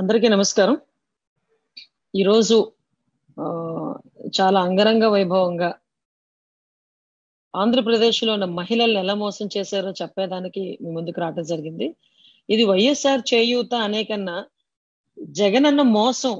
అందరికీ నమస్కారం ఈరోజు ఆ, చాలా అంగరంగ వైభవంగా ఆంధ్రప్రదేశ్లో ఉన్న మహిళల్ని ఎలా మోసం చేశారో చెప్పేదానికి మీ ముందుకు రావడం జరిగింది ఇది వైఎస్ఆర్ చేయూత అనే కన్నా జగన్ అన్న మోసం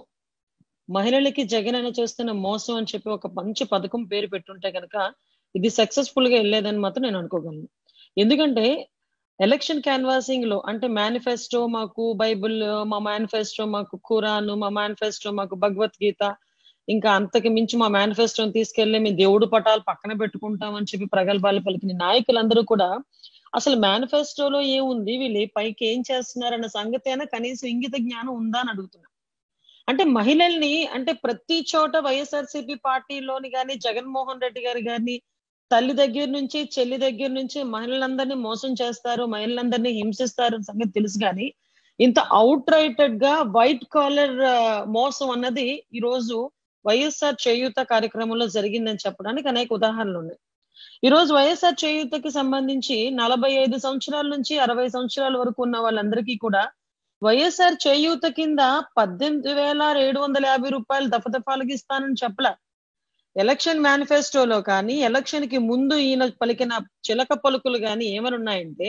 మహిళలకి జగన్ అన్న చేస్తున్న మోసం అని చెప్పి ఒక మంచి పథకం పేరు పెట్టుంటే కనుక ఇది సక్సెస్ఫుల్ గా వెళ్ళేదని మాత్రం నేను అనుకోగలను ఎందుకంటే ఎలక్షన్ క్యాన్వాసింగ్ లో అంటే మేనిఫెస్టో మాకు బైబిల్ మా మేనిఫెస్టో మాకు ఖురాన్ మా మేనిఫెస్టో మాకు భగవద్గీత ఇంకా అంతకు మించి మా మేనిఫెస్టోని తీసుకెళ్లి మేము దేవుడు పటాలు పక్కన పెట్టుకుంటామని చెప్పి ప్రగల్భాలు పలికిన నాయకులందరూ కూడా అసలు మేనిఫెస్టోలో ఏముంది వీళ్ళు పైకి ఏం చేస్తున్నారన్న సంగతి అయినా కనీసం ఇంగిత జ్ఞానం ఉందా అని అడుగుతున్నా అంటే మహిళల్ని అంటే ప్రతి చోట వైఎస్ఆర్సీపీ పార్టీలోని కానీ జగన్మోహన్ రెడ్డి గారు గారిని తల్లి దగ్గర నుంచి చెల్లి దగ్గర నుంచి మహిళలందరినీ మోసం చేస్తారు మహిళలందరినీ హింసిస్తారు అన్న సంగతి తెలుసు కానీ ఇంత అవుట్ రైటెడ్ గా వైట్ కాలర్ మోసం అన్నది ఈ రోజు వైఎస్ఆర్ చేయూత కార్యక్రమంలో జరిగిందని చెప్పడానికి అనేక ఉదాహరణలు ఉన్నాయి ఈ రోజు వైఎస్ఆర్ చేయూతకి సంబంధించి నలభై ఐదు సంవత్సరాల నుంచి అరవై సంవత్సరాల వరకు ఉన్న వాళ్ళందరికీ కూడా వైఎస్ఆర్ చేయూత కింద పద్దెనిమిది వేల ఏడు వందల యాభై రూపాయలు దఫదఫాలుగా ఇస్తానని చెప్పలే ఎలక్షన్ మేనిఫెస్టోలో కానీ ఎలక్షన్ కి ముందు ఈయన పలికిన చిలక పలుకులు కానీ ఏమని ఉన్నాయంటే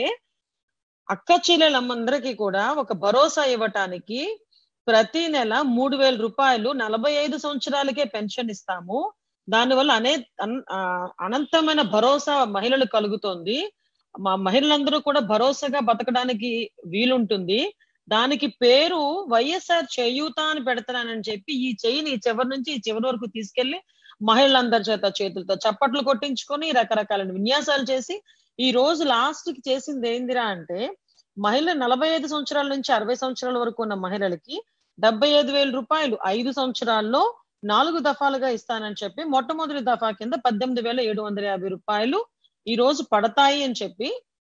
అక్క చెల్లెలందరికీ కూడా ఒక భరోసా ఇవ్వటానికి ప్రతి నెల మూడు వేల రూపాయలు నలభై ఐదు సంవత్సరాలకే పెన్షన్ ఇస్తాము దానివల్ల అనే అన్- ఆ, అనంతమైన భరోసా మహిళలు కలుగుతోంది మా మహిళలందరూ కూడా భరోసాగా బతకడానికి వీలుంటుంది దానికి పేరు వైఎస్ఆర్ చేయూత అని పెడతానని చెప్పి ఈ చెయ్యిని ఈ చివరి నుంచి ఈ చివరి వరకు తీసుకెళ్లి మహిళలందరి చేత చేతులతో చప్పట్లు కొట్టించుకొని రకరకాల విన్యాసాలు చేసి ఈ రోజు లాస్ట్ కి చేసింది ఏందిరా అంటే మహిళ నలభై ఐదు సంవత్సరాల నుంచి అరవై సంవత్సరాల వరకు ఉన్న మహిళలకి డెబ్బై ఐదు వేల రూపాయలు ఐదు సంవత్సరాల్లో నాలుగు దఫాలుగా ఇస్తానని చెప్పి మొట్టమొదటి దఫా కింద పద్దెనిమిది వేల ఏడు వందల యాభై రూపాయలు ఈ రోజు పడతాయి అని చెప్పి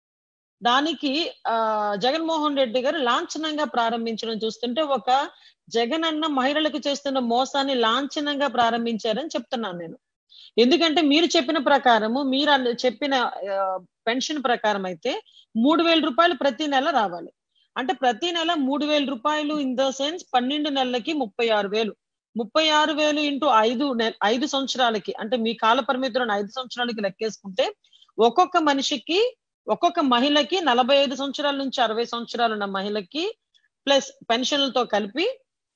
దానికి ఆ జగన్మోహన్ రెడ్డి గారు లాంఛనంగా ప్రారంభించడం చూస్తుంటే ఒక జగన్ అన్న మహిళలకు చేస్తున్న మోసాన్ని లాంఛనంగా ప్రారంభించారని చెప్తున్నాను నేను ఎందుకంటే మీరు చెప్పిన ప్రకారము మీరు అన్న- చెప్పిన పెన్షన్ ప్రకారం అయితే మూడు వేల రూపాయలు ప్రతి నెల రావాలి అంటే ప్రతి నెల మూడు వేల రూపాయలు ఇన్ ద సెన్స్ పన్నెండు నెలలకి ముప్పై ఆరు వేలు ముప్పై ఆరు వేలు ఇంటూ ఐదు నె- ఐదు సంవత్సరాలకి అంటే మీ కాల పరిమితులను ఐదు సంవత్సరాలకి లెక్కేసుకుంటే ఒక్కొక్క మనిషికి ఒక్కొక్క మహిళకి నలభై ఐదు సంవత్సరాల నుంచి అరవై సంవత్సరాలు ఉన్న మహిళకి ప్లస్ పెన్షన్లతో కలిపి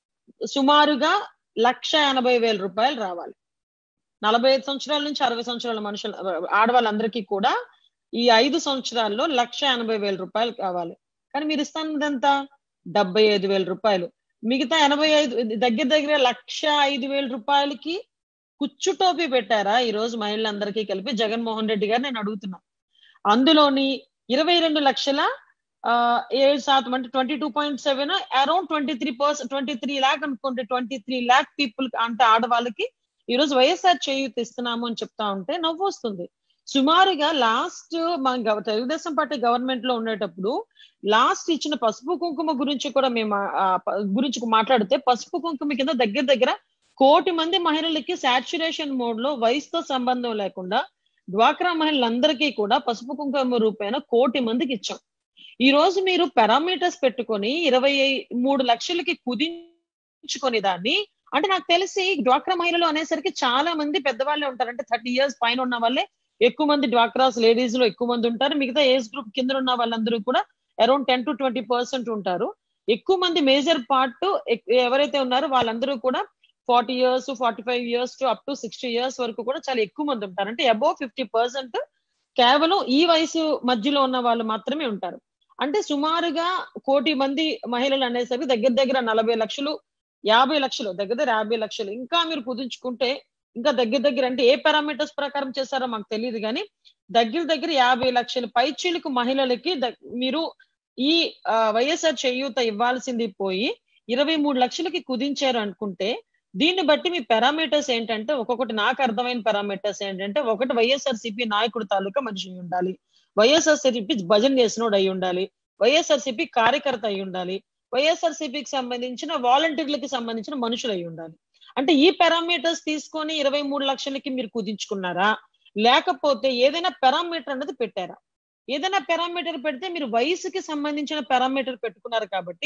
సుమారుగా లక్ష ఎనభై వేల రూపాయలు రావాలి నలభై ఐదు సంవత్సరాల నుంచి అరవై సంవత్సరాల మనుషులు ఆడవాళ్ళందరికీ కూడా ఈ ఐదు సంవత్సరాల్లో లక్ష ఎనభై వేల రూపాయలు కావాలి కానీ మీరు ఇస్తానంతా డెబ్బై ఐదు వేల రూపాయలు మిగతా ఎనభై ఐదు దగ్గర దగ్గర లక్ష ఐదు వేల రూపాయలకి కుచ్చు టోపీ పెట్టారా ఈ రోజు మహిళలందరికీ కలిపి జగన్మోహన్ రెడ్డి గారు నేను అడుగుతున్నా అందులోని ఇరవై రెండు లక్షల ఆ, ఏడు శాతం అంటే twenty two point seven around twenty three percent twenty three lakh అనుకోండి ట్వంటీ త్రీ ల్యాక్ పీపుల్ అంటే ఆడవాళ్ళకి ఈ రోజు వైఎస్ఆర్ చేయూత ఇస్తున్నాము అని చెప్తా ఉంటే నవ్వు వస్తుంది సుమారుగా లాస్ట్ మన గవ- తెలుగుదేశం పార్టీ గవర్నమెంట్ లో ఉండేటప్పుడు లాస్ట్ ఇచ్చిన పసుపు కుంకుమ గురించి కూడా మేము ఆ, ప- గురించి మాట్లాడితే పసుపు కుంకుమ కింద దగ్గర దగ్గర కోటి మంది మహిళలకి సాచురేషన్ మోడ్ లో వయసుతో సంబంధం లేకుండా డ్వాక్రా మహిళలందరికీ కూడా పసుపు కుంకుమ రూపేణ కోటి మందికి ఇచ్చాం ఈ రోజు మీరు పారామీటర్స్ పెట్టుకొని ఇరవై మూడు లక్షలకి కుదించుకొని దాన్ని అంటే నాకు తెలిసి డ్వాక్రా మహిళలు అనేసరికి చాలా మంది పెద్దవాళ్ళే ఉంటారు అంటే థర్టీ ఇయర్స్ పైన ఉన్న వాళ్ళే ఎక్కువ మంది డ్వాక్రాస్ లేడీస్ లో ఎక్కువ మంది ఉంటారు మిగతా ఏజ్ గ్రూప్ కింద ఉన్న వాళ్ళందరూ కూడా around ten to twenty percent ఉంటారు ఎక్కువ మంది మేజర్ పార్ట్ ఎవరైతే ఉన్నారో వాళ్ళందరూ కూడా forty years forty five years to up to sixty years వరకు కూడా చాలా ఎక్కువ మంది ఉంటారు అంటే అబౌవ్ ఫిఫ్టీ పర్సెంట్ కేవలం ఈ వయసు మధ్యలో ఉన్న వాళ్ళు మాత్రమే ఉంటారు అంటే సుమారుగా కోటి మంది మహిళలు అనేసరికి దగ్గర దగ్గర నలభై లక్షలు యాభై లక్షలు దగ్గర దగ్గర యాభై లక్షలు ఇంకా మీరు కుదించుకుంటే ఇంకా దగ్గర దగ్గర అంటే ఏ పారామీటర్స్ ప్రకారం చేశారో మాకు తెలియదు కానీ దగ్గర దగ్గర యాభై లక్షల పైచీలకు మహిళలకి ద- మీరు ఈ ఆ, వైఎస్ఆర్ చేయూత ఇవ్వాల్సింది పోయి ఇరవై మూడు లక్షలకి కుదించారు అనుకుంటే దీన్ని బట్టి మీ పారామీటర్స్ ఏంటంటే ఒక్కొక్కటి నాకు అర్థమైన పారామీటర్స్ ఏంటంటే ఒకటి వైఎస్ఆర్ సిపి నాయకుడు తాలూకా మనిషి అయి ఉండాలి వైఎస్ఆర్ సిపి భజన చేసినోడు అయి ఉండాలి వైఎస్ఆర్ సిపి కార్యకర్త అయి ఉండాలి వైఎస్ఆర్ సిపికి సంబంధించిన వాలంటీర్లకి సంబంధించిన మనుషులు అయి ఉండాలి అంటే ఈ పారామీటర్స్ తీసుకొని ఇరవై మూడు లక్షలకి మీరు కుదించుకున్నారా లేకపోతే ఏదైనా పారామీటర్ అనేది పెట్టారా ఏదైనా పారామీటర్ పెడితే మీరు వయసుకి సంబంధించిన పారామీటర్ పెట్టుకున్నారు కాబట్టి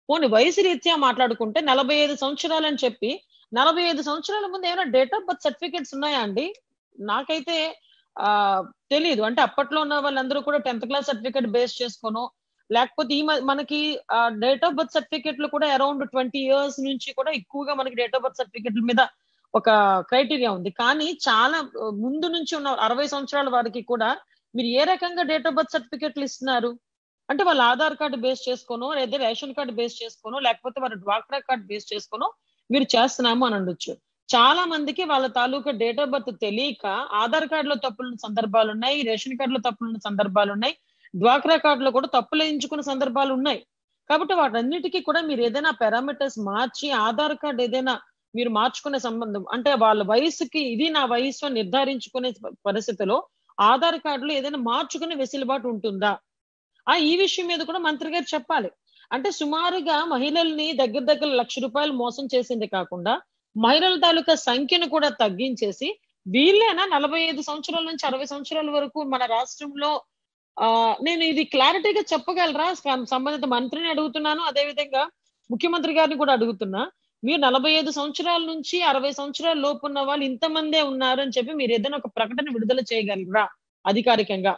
పోనీ వయసు రీత్యా మాట్లాడుకుంటే నలభై ఐదు సంవత్సరాలు అని చెప్పి నలభై ఐదు సంవత్సరాల ముందు ఏమైనా డేట్ ఆఫ్ బర్త్ సర్టిఫికేట్స్ ఉన్నాయా అండి నాకైతే ఆ తెలియదు అంటే అప్పట్లో ఉన్న వాళ్ళందరూ కూడా టెన్త్ క్లాస్ సర్టిఫికేట్ బేస్ చేసుకోను లేకపోతే ఈ మ- మనకి డేట్ ఆఫ్ బర్త్ సర్టిఫికేట్లు కూడా అరౌండ్ ట్వంటీ ఇయర్స్ నుంచి కూడా ఎక్కువగా మనకి డేట్ ఆఫ్ బర్త్ సర్టిఫికేట్ల మీద ఒక క్రైటీరియా ఉంది కానీ చాలా ఆ, ముందు నుంచి ఉన్న అరవై సంవత్సరాల వారికి కూడా మీరు ఏ రకంగా డేట్ ఆఫ్ బర్త్ సర్టిఫికేట్లు ఇస్తున్నారు అంటే వాళ్ళ ఆధార్ కార్డు బేస్ చేసుకోనో లేదా రేషన్ కార్డు బేస్ చేసుకోనో లేకపోతే వాళ్ళ డ్వాక్రా కార్డు బేస్ చేసుకోనో మీరు చేస్తున్నాము అని అనొచ్చు చాలా మందికి వాళ్ళ తాలూకా డేట్ ఆఫ్ బర్త్ తెలియక ఆధార్ కార్డులో తప్పులున్న సందర్భాలు ఉన్నాయి రేషన్ కార్డులో తప్పులున్న సందర్భాలు ఉన్నాయి డ్వాక్రా కార్డులో కూడా తప్పులు వేయించుకున్న సందర్భాలు ఉన్నాయి కాబట్టి వాటన్నిటికీ కూడా మీరు ఏదైనా పారామీటర్స్ మార్చి ఆధార్ కార్డు ఏదైనా మీరు మార్చుకునే సంబంధం అంటే వాళ్ళ వయసుకి ఇది నా వయసు అని నిర్ధారించుకునే పరిస్థితిలో ఆధార్ కార్డులో ఏదైనా మార్చుకునే వెసులుబాటు ఉంటుందా ఆ ఈ విషయం మీద కూడా మంత్రి గారు చెప్పాలి అంటే సుమారుగా మహిళల్ని దగ్గర దగ్గర లక్ష రూపాయలు మోసం చేసింది కాకుండా మహిళల తాలూకా సంఖ్యను కూడా తగ్గించేసి వీళ్ళేనా నలభై ఐదు సంవత్సరాల నుంచి అరవై సంవత్సరాల వరకు మన రాష్ట్రంలో ఆ నేను ఇది క్లారిటీగా చెప్పగలరా సం- సంబంధిత మంత్రిని అడుగుతున్నాను అదే విధంగా ముఖ్యమంత్రి గారిని కూడా అడుగుతున్నా మీరు నలభై ఐదు సంవత్సరాల నుంచి అరవై సంవత్సరాల లోపు ఉన్న వాళ్ళు ఇంతమందే ఉన్నారు అని చెప్పి మీరు ఏదైనా ఒక ప్రకటన విడుదల చేయగలరా అధికారికంగా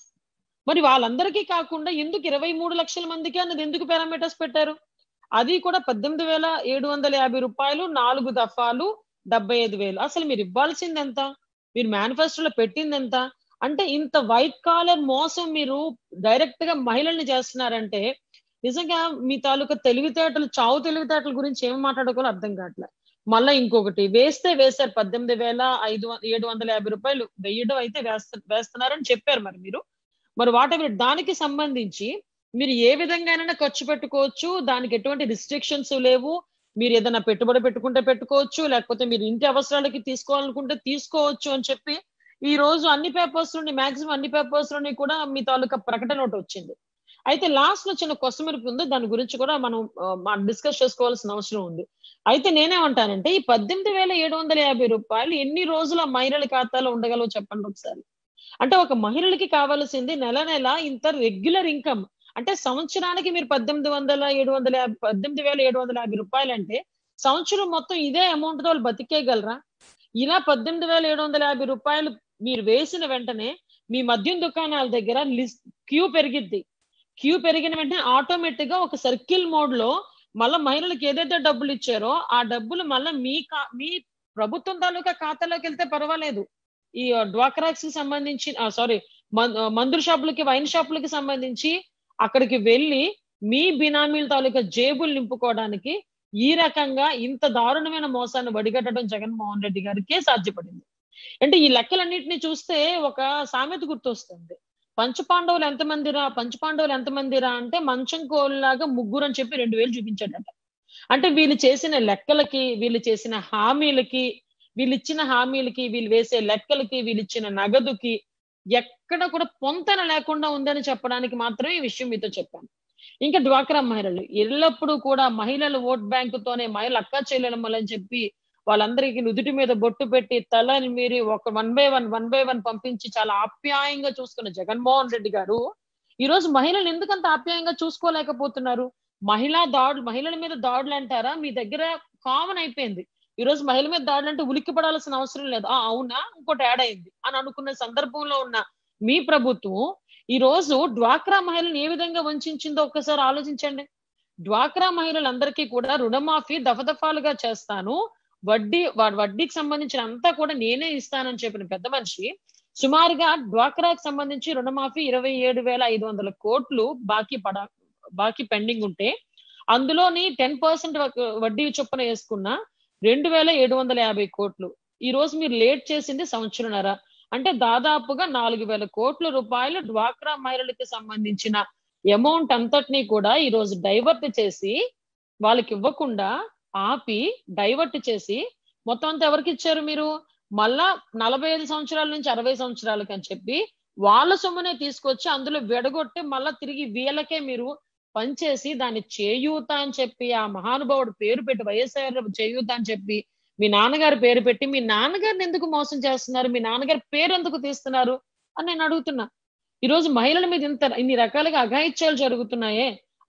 మరి వాళ్ళందరికీ కాకుండా ఎందుకు ఇరవై మూడు లక్షల మందికి అన్నది ఎందుకు పారామీటర్స్ పెట్టారు అది కూడా పద్దెనిమిది వేల ఏడు వందల యాభై రూపాయలు నాలుగు దఫాలు డెబ్బై ఐదు వేలు అసలు మీరు ఇవ్వాల్సింది ఎంత మీరు మేనిఫెస్టోలో పెట్టింది ఎంత అంటే ఇంత వైట్ కాలర్ మోసం మీరు డైరెక్ట్ గా మహిళల్ని చేస్తున్నారంటే నిజంగా మీ తాలూకా తెలివితేటలు చావు తెలివితేటల గురించి ఏం మాట్లాడుకోవాలో అర్థం కావట్లే మళ్ళీ ఇంకొకటి వేస్తే వేశారు పద్దెనిమిది వేల ఐదు వం- ఏడు వందల యాభై రూపాయలు వెయ్యడం అయితే వేస్త వేస్తున్నారని చెప్పారు మరి మీరు మరి వాట్ ఎవర్ దానికి సంబంధించి మీరు ఏ విధంగానైనా ఖర్చు పెట్టుకోవచ్చు దానికి ఎటువంటి రిస్ట్రిక్షన్స్ లేవు మీరు ఏదైనా పెట్టుబడి పెట్టుకుంటే పెట్టుకోవచ్చు లేకపోతే మీరు ఇంటి అవసరాలకి తీసుకోవాలనుకుంటే తీసుకోవచ్చు అని చెప్పి ఈ రోజు అన్ని పేపర్స్ లోని మాక్సిమం అన్ని పేపర్స్ లోని కూడా మీ తాలూకా ప్రకటన ఒకటి వచ్చింది అయితే లాస్ట్ లో చిన్న కొసమెరుపు ఉంది దాని గురించి కూడా మనం డిస్కస్ చేసుకోవాల్సిన అవసరం ఉంది అయితే నేనేమంటానంటే ఈ పద్దెనిమిది వేల ఏడు వందల యాభై రూపాయలు ఎన్ని రోజుల మహిళల ఖాతాలో ఉండగలవో చెప్పండి ఒకసారి అంటే ఒక మహిళలకి కావాల్సింది నెల నెల ఇంత రెగ్యులర్ ఇన్కమ్ అంటే సంవత్సరానికి మీరు పద్దెనిమిది వందల ఏడు వందల యాభై పద్దెనిమిది వేల ఏడు వందల యాభై రూపాయలు అంటే సంవత్సరం మొత్తం ఇదే అమౌంట్ తో వాళ్ళు బతికేయగలరా ఇలా పద్దెనిమిది వేల ఏడు వందల యాభై రూపాయలు మీరు వేసిన వెంటనే మీ మద్యం దుకాణాల దగ్గర లిస్ట్ క్యూ పెరిగిద్ది క్యూ పెరిగిన వెంటనే ఆటోమేటిక్ గా ఒక సర్కిల్ మోడ్ లో మళ్ళీ మహిళలకు ఏదైతే డబ్బులు ఇచ్చారో ఆ డబ్బులు మళ్ళీ మీ కా మీ ప్రభుత్వం తాలూకా ఖాతాలోకి వెళ్తే పర్వాలేదు ఈ డ్వాక్రాక్స్ కి సంబంధించి సారీ మందుల షాపులకి వైన్ షాపులకి సంబంధించి అక్కడికి వెళ్ళి మీ బినామీల తాలూకా జేబులు నింపుకోవడానికి ఈ రకంగా ఇంత దారుణమైన మోసాన్ని వడిగట్టడం జగన్మోహన్ రెడ్డి గారికే సాధ్యపడింది అంటే ఈ లెక్కలన్నింటినీ చూస్తే ఒక సామెత గుర్తొస్తుంది పంచపాండవులు ఎంతమందిరా పంచపాండవులు ఎంతమందిరా అంటే మంచం కోళ్ళలాగా ముగ్గురు అని చెప్పి రెండు వేలు చూపించాడట అంటే వీళ్ళు చేసిన లెక్కలకి వీళ్ళు చేసిన హామీలకి వీళ్ళు ఇచ్చిన హామీలకి వీళ్ళు వేసే లెక్కలకి వీళ్ళు ఇచ్చిన నగదుకి ఎక్కడ కూడా పొంతన లేకుండా ఉందని చెప్పడానికి మాత్రమే ఈ విషయం మీతో చెప్పాను ఇంకా డ్వాక్రా మహిళలు ఎల్లప్పుడూ కూడా మహిళల ఓట్ బ్యాంకుతోనే మహిళలు అక్క చెల్లెలమ్మలని చెప్పి వాళ్ళందరికీ నుదుటి మీద బొట్టు పెట్టి తలని మీరి ఒక one by one one by one పంపించి చాలా ఆప్యాయంగా చూసుకున్న జగన్మోహన్ రెడ్డి గారు ఈ రోజు మహిళలు ఎందుకంత ఆప్యాయంగా చూసుకోలేకపోతున్నారు మహిళా దాడులు మహిళల మీద దాడులు అంటారా మీ దగ్గర కామన్ అయిపోయింది ఈ రోజు మహిళ మీద దాడులు అంటే ఉలిక్కి పడాల్సిన అవసరం లేదు ఆ అవునా ఇంకోటి యాడ్ అయింది అని అనుకున్న సందర్భంలో ఉన్న మీ ప్రభుత్వం ఈ రోజు డ్వాక్రా మహిళలను ఏ విధంగా వంచిందో ఒక్కసారి ఆలోచించండి డ్వాక్రా మహిళలందరికీ కూడా రుణమాఫీ దఫదఫాలుగా చేస్తాను వడ్డీ వా- వడ్డీకి సంబంధించిన అంతా కూడా నేనే ఇస్తానని చెప్పిన పెద్ద మనిషి సుమారుగా డ్వాక్రాకి సంబంధించి రుణమాఫీ ఇరవై ఏడు వేల ఐదు వందల కోట్లు బాకీ పడ బాకీ పెండింగ్ ఉంటే అందులోని టెన్ పర్సెంట్ వడ్డీ చొప్పున వేసుకున్న రెండు వేల ఏడు వందల యాభై కోట్లు ఈ రోజు మీరు లేట్ చేసింది సంవత్సరంన్నర అంటే దాదాపుగా నాలుగు వేల కోట్ల రూపాయలు డ్వాక్రా మహిళలకి సంబంధించిన అమౌంట్ అంతటినీ కూడా ఈ రోజు డైవర్ట్ చేసి వాళ్ళకి ఇవ్వకుండా ఆపి డైవర్ట్ చేసి మొత్తం అంతా ఎవరికి ఇచ్చారు మీరు మళ్ళా నలభై ఐదు సంవత్సరాల నుంచి అరవై సంవత్సరాలకి అని చెప్పి వాళ్ళ సొమ్మునే తీసుకొచ్చి అందులో విడగొట్టి మళ్ళా తిరిగి వీళ్ళకే మీరు పనిచేసి దాన్ని చేయూత అని చెప్పి ఆ మహానుభావుడు పేరు పెట్టి వైఎస్ఆర్ చేయూత అని చెప్పి మీ నాన్నగారి పేరు పెట్టి మీ నాన్నగారిని ఎందుకు మోసం చేస్తున్నారు మీ నాన్నగారి పేరు ఎందుకు తీస్తున్నారు అని నేను అడుగుతున్నా ఈ రోజు మహిళల మీద ఇంత ఇన్ని రకాలుగా అఘాయిత్యాలు జరుగుతున్నాయే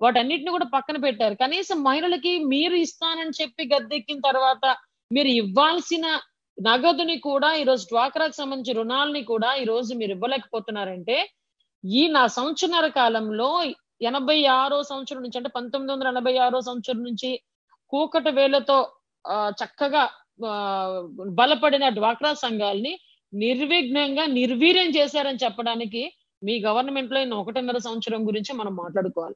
వాటన్నిటిని కూడా పక్కన పెట్టారు కనీసం మహిళలకి మీరు ఇస్తానని చెప్పి గద్దెక్కిన తర్వాత మీరు ఇవ్వాల్సిన నగదుని కూడా ఈ రోజు డ్వాక్రాకి సంబంధించి రుణాలని కూడా ఈ రోజు మీరు ఇవ్వలేకపోతున్నారంటే ఈ నా సంవత్సరాల కాలంలో ఎనభై ఆరో సంవత్సరం నుంచి అంటే పంతొమ్మిది వందల ఎనభై ఆరో సంవత్సరం నుంచి కూకట వేలతో ఆ, చక్కగా ఆ, బలపడిన డ్వాక్రా సంఘాలని నిర్విఘ్నంగా నిర్వీర్యం చేశారని చెప్పడానికి మీ గవర్నమెంట్ లో ఇన్ని ఒకటిన్నర సంవత్సరం గురించి మనం మాట్లాడుకోవాలి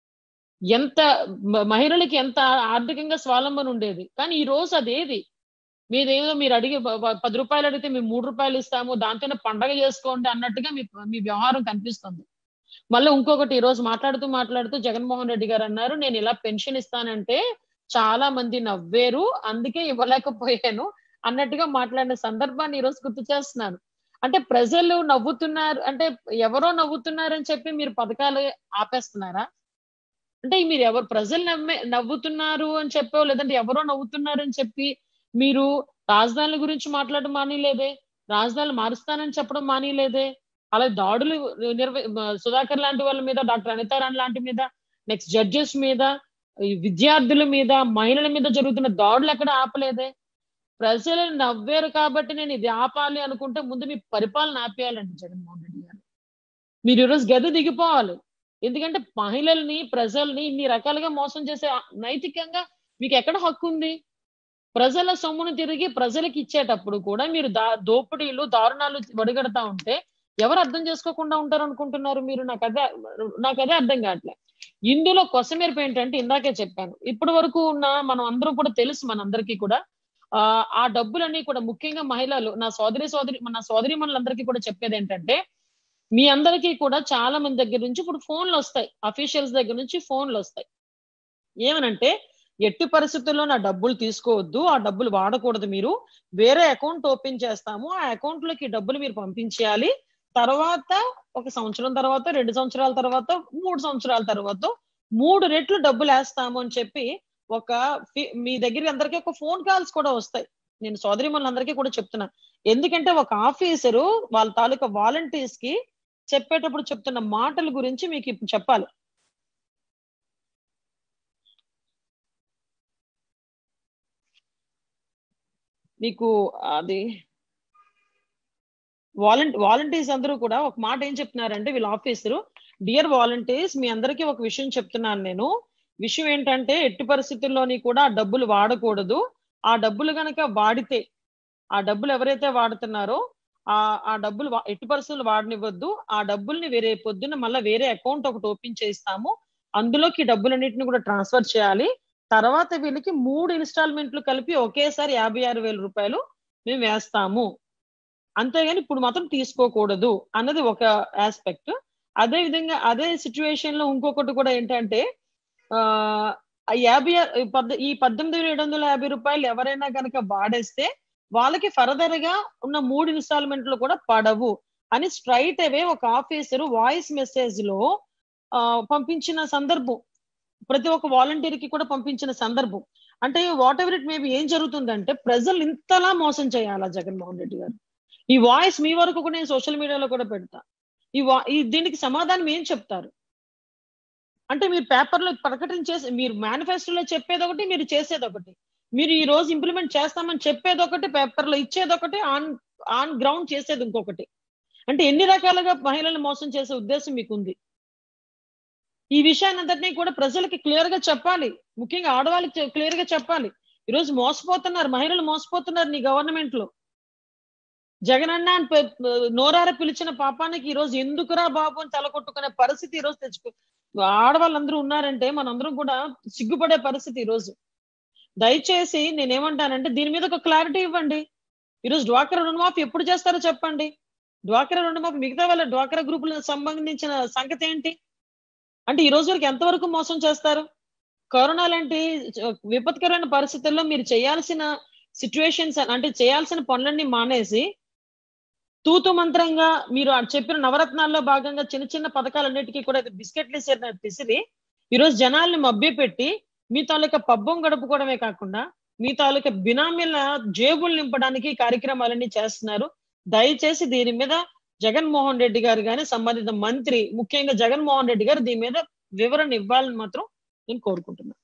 ఎంత మ- మహిళలకి ఎంత ఆర్థికంగా స్వావలంబన ఉండేది కానీ ఈ రోజు అదేది మీదేదో మీరు అడిగి ప- ప- పది రూపాయలు అడిగితే మేము మూడు రూపాయలు ఇస్తాము దాంతోనే పండగ చేసుకోండి అన్నట్టుగా మీ మీ వ్యవహారం కనిపిస్తుంది మళ్ళీ ఇంకొకటి ఈ రోజు మాట్లాడుతూ మాట్లాడుతూ జగన్మోహన్ రెడ్డి గారు అన్నారు నేను ఇలా పెన్షన్ ఇస్తానంటే చాలా మంది నవ్వేరు అందుకే ఇవ్వలేకపోయాను అన్నట్టుగా మాట్లాడిన సందర్భాన్ని ఈ రోజు గుర్తు చేస్తున్నాను అంటే ప్రజలు నవ్వుతున్నారు అంటే ఎవరో నవ్వుతున్నారని చెప్పి మీరు పథకాలు ఆపేస్తున్నారా అంటే మీరు ఎవరు ప్రజలు నవ్వే నవ్వుతున్నారు అని చెప్పో లేదంటే ఎవరో నవ్వుతున్నారు అని చెప్పి మీరు రాజధానుల గురించి మాట్లాడడం మానేలేదే రాజధానులు మారుస్తానని చెప్పడం మానేలేదే అలా దాడులు నిర్వ సుధాకర్ లాంటి వాళ్ళ మీద డాక్టర్ అనితారాణ్ లాంటి మీద నెక్స్ట్ జడ్జెస్ మీద ఈ విద్యార్థుల మీద మహిళల మీద జరుగుతున్న దాడులు ఎక్కడ ఆపలేదే ప్రజలు నవ్వేరు కాబట్టి నేను ఇది ఆపాలి అనుకుంటే ముందు మీ పరిపాలన ఆపేయాలండి జగన్మోహన్ రెడ్డి గారు మీరు ఈరోజు గది దిగిపోవాలి ఎందుకంటే మహిళల్ని ప్రజల్ని ఇన్ని రకాలుగా మోసం చేసే నైతికంగా మీకు ఎక్కడ హక్కు ఉంది ప్రజల సొమ్మును తిరిగి ప్రజలకు ఇచ్చేటప్పుడు కూడా మీరు దా దోపిడీలు దారుణాలు వడిగడతా ఉంటే ఎవరు అర్థం చేసుకోకుండా ఉంటారు అనుకుంటున్నారు మీరు నాకు అదే నాకు అదే అర్థం కావట్లే ఇందులో కొసమేరపు ఏంటంటే ఇందాకే చెప్పాను ఇప్పటి వరకు ఉన్న మనం అందరం కూడా తెలుసు మనందరికీ కూడా ఆ ఆ డబ్బులన్నీ కూడా ముఖ్యంగా మహిళలు నా సోదరి సోదరి నా సోదరి మనులందరికీ కూడా చెప్పేది ఏంటంటే మీ అందరికీ కూడా చాలా మంది దగ్గర నుంచి ఇప్పుడు ఫోన్లు వస్తాయి అఫీషియల్స్ దగ్గర నుంచి ఫోన్లు వస్తాయి ఏమనంటే ఎట్టి పరిస్థితుల్లో నా డబ్బులు తీసుకోవద్దు ఆ డబ్బులు వాడకూడదు మీరు వేరే అకౌంట్ ఓపెన్ చేస్తాము ఆ అకౌంట్ లోకి ఈ డబ్బులు మీరు పంపించేయాలి తర్వాత ఒక సంవత్సరం తర్వాత రెండు సంవత్సరాల తర్వాత మూడు సంవత్సరాల తర్వాత మూడు రెట్లు డబ్బులు వేస్తాము అని చెప్పి ఒక ఫి- మీ దగ్గర అందరికీ ఒక ఫోన్ కాల్స్ కూడా వస్తాయి నేను సోదరి అందరికీ కూడా చెప్తున్నా ఎందుకంటే ఒక ఆఫీసరు వాళ్ళ తాలూకా వాలంటీర్స్ కి చెప్పేటప్పుడు చెప్తున్న మాటల గురించి మీకు ఇప్పుడు చెప్పాలి మీకు అది వాలంటీ వాలంటీర్స్ అందరూ కూడా ఒక మాట ఏం చెప్తున్నారంటే వీళ్ళ ఆఫీసరు డియర్ వాలంటీర్స్ మీ అందరికీ ఒక విషయం చెప్తున్నాను నేను విషయం ఏంటంటే ఎట్టి పరిస్థితుల్లోని కూడా ఆ డబ్బులు వాడకూడదు ఆ డబ్బులు గనక వాడితే ఆ డబ్బులు ఎవరైతే వాడుతున్నారో ఆ ఆ డబ్బులు వా- ఎట్టి పరిస్థితులు వాడనివ్వద్దు ఆ డబ్బుల్ని వేరే పొద్దున్న మళ్ళీ వేరే అకౌంట్ ఒకటి ఓపెన్ చేయిస్తాము అందులోకి ఈ డబ్బులన్నిటిని కూడా ట్రాన్స్ఫర్ చేయాలి తర్వాత వీళ్ళకి మూడు ఇన్స్టాల్మెంట్లు కలిపి ఒకేసారి యాభై ఆరు వేల రూపాయలు మేము వేస్తాము అంతేగాని ఇప్పుడు మాత్రం తీసుకోకూడదు అన్నది ఒక ఆస్పెక్ట్ అదే విధంగా అదే సిచ్యువేషన్ లో ఇంకొకటి కూడా ఏంటంటే ఆ ఆ యాభై ఆరు- ఈ పద్ద- ఈ పద్దెనిమిది వేల ఏడు వందల యాభై రూపాయలు ఎవరైనా కనుక వాడేస్తే వాళ్ళకి ఫర్దర్ గా ఉన్న మూడు ఇన్స్టాల్మెంట్లు కూడా పడవు అని స్ట్రైట్ అవే ఒక ఆఫీసర్ వాయిస్ మెసేజ్ లో ఆ, పంపించిన సందర్భం ప్రతి ఒక్క వాలంటీర్ కి కూడా పంపించిన సందర్భం అంటే వాట్ ఎవర్ ఇట్ మేబీ ఏం జరుగుతుందంటే ప్రజలు ఇంతలా మోసం చేయాలా జగన్మోహన్ రెడ్డి గారు ఈ వాయిస్ మీ వరకు కూడా నేను సోషల్ మీడియాలో కూడా పెడతా ఈ వా ఈ దీనికి సమాధానం ఏం చెప్తారు అంటే మీరు పేపర్లో ప్రకటన చేసి మీరు మేనిఫెస్టోలో చెప్పేది ఒకటి మీరు చేసేది ఒకటి మీరు ఈ రోజు ఇంప్లిమెంట్ చేస్తామని చెప్పేది ఒకటి పేపర్లో ఇచ్చేది ఒకటి ఆన్ ఆన్ గ్రౌండ్ చేసేది ఇంకొకటి అంటే ఎన్ని రకాలుగా మహిళలను మోసం చేసే ఉద్దేశం మీకు ఉంది ఈ విషయాన్ని అంతటినీ కూడా ప్రజలకి క్లియర్ గా చెప్పాలి ముఖ్యంగా ఆడవాళ్ళకి క్లియర్ గా చెప్పాలి ఈ రోజు మోసపోతున్నారు మహిళలు మోసపోతున్నారు నీ గవర్నమెంట్ లో జగనన్న అని పె- నోరార పిలిచిన పాపానికి ఈ రోజు ఎందుకురా బాబు అని తలకొట్టుకునే పరిస్థితి ఈ రోజు తెచ్చుకో ఆడవాళ్ళందరూ ఉన్నారంటే మనందరం కూడా సిగ్గుపడే పరిస్థితి ఈ రోజు దయచేసి నేనేమంటానంటే దీని మీద ఒక క్లారిటీ ఇవ్వండి ఈరోజు డ్వాక్రా రుణమాఫీ ఎప్పుడు చేస్తారో చెప్పండి డ్వాక్రా రుణమాఫీ మిగతా వాళ్ళ డ్వాక్రా గ్రూపులకు సంబంధించిన సంగతి ఏంటి అంటే ఈ రోజు వరకు ఎంతవరకు మోసం చేస్తారు కరోనా లాంటి విపత్కరమైన పరిస్థితుల్లో మీరు చేయాల్సిన సిచ్యువేషన్స్ అంటే చేయాల్సిన పనులన్నీ మానేసి తూతు మంత్రంగా మీరు ఆ చెప్పిన నవరత్నాల్లో భాగంగా చిన్న చిన్న పథకాలన్నిటికీ కూడా ఇది బిస్కెట్లు ఇసిన పిసిరి ఈరోజు జనాల్ని మభ్యపెట్టి మీ తాలూకా పబ్బం గడుపుకోవడమే కాకుండా మీ తాలూకా బినామీల జేబులు నింపడానికి ఈ కార్యక్రమాలన్నీ చేస్తున్నారు దయచేసి దీని మీద జగన్మోహన్ రెడ్డి గారు కానీ సంబంధిత మంత్రి ముఖ్యంగా జగన్మోహన్ రెడ్డి గారు దీని మీద వివరణ ఇవ్వాలని మాత్రం నేను కోరుకుంటున్నాను